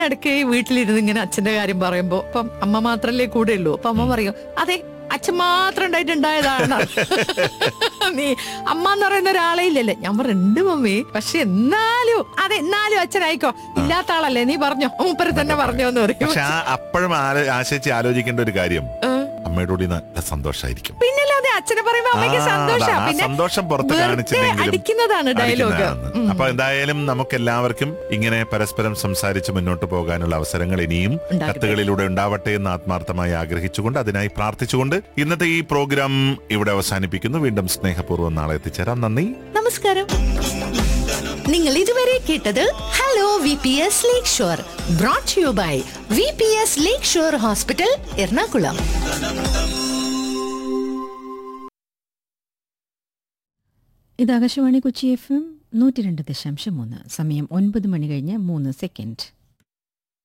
ഇടയ്ക്ക് വീട്ടിലിരുന്ന് ഇങ്ങനെ അച്ഛന്റെ കാര്യം പറയുമ്പോ ഇപ്പം അമ്മ മാത്രല്ലേ കൂടെ ഉള്ളൂ അപ്പൊ അമ്മ പറയും അതെ അച്ഛൻ മാത്രം ഉണ്ടായിട്ടുണ്ടായതാണ് നീ അമ്മ എന്ന് പറയുന്ന ഒരാളെ ഇല്ലല്ലേ ഞാൻ പറഞ്ഞു മമ്മി പക്ഷെ എന്നാലും അതെ എന്നാലും അച്ഛനായിക്കോ ഇല്ലാത്ത ആളല്ലേ നീ പറഞ്ഞോ മൂപ്പര് തന്നെ പറഞ്ഞോ എന്ന് പറയും പക്ഷെ ആ അപ്പോഴും ആലോ- ആശിച്ച് ആലോചിക്കേണ്ട ഒരു കാര്യം ഏ, അമ്മയുടെ കൂടി നല്ല സന്തോഷമായിരിക്കും പിന്നല്ലാതെ അച്ഛനെ പറയുമ്പോ അമ്മയ്ക്ക് ആ, സന്തോഷ അതാ, ആ പിന്നെ സന്തോഷം പുറത്ത് വെറുതെ കാണിച്ചില്ലെങ്കിലും അടിക്കുന്നതാണ് ഡയലോഗ് അടിക്കുന്നതാണ്. അപ്പൊ എന്തായാലും നമുക്ക് എല്ലാവർക്കും ഇങ്ങനെ പരസ്പരം സംസാരിച്ച് മുന്നോട്ട് പോകാനുള്ള അവസരങ്ങൾ ഇനിയും ഉണ്ടാകട്ടെ. കത്തുകളിലൂടെ ഉണ്ടാവട്ടെ എന്ന് ആത്മാർത്ഥമായി ആഗ്രഹിച്ചുകൊണ്ട് അതിനായി പ്രാർത്ഥിച്ചുകൊണ്ട് ഇന്നത്തെ ഈ പ്രോഗ്രാം ഇവിടെ അവസാനിപ്പിക്കുന്നു വീണ്ടും സ്നേഹപൂർവ്വം നാളെ എത്തിച്ചേരാം നന്ദി നമസ്കാരം നിങ്ങൾ ഇതുവരെ കേട്ടത് hello V P S lake shore brought you by V P S lake shore hospital Ernakulam ഇത് ആകാശവാണി കൊച്ചി എഫ് എം നൂറ്റി രണ്ട് ദശാംശം മൂന്ന് സമയം ഒൻപത് മണി കഴിഞ്ഞ് മൂന്ന് സെക്കൻഡ്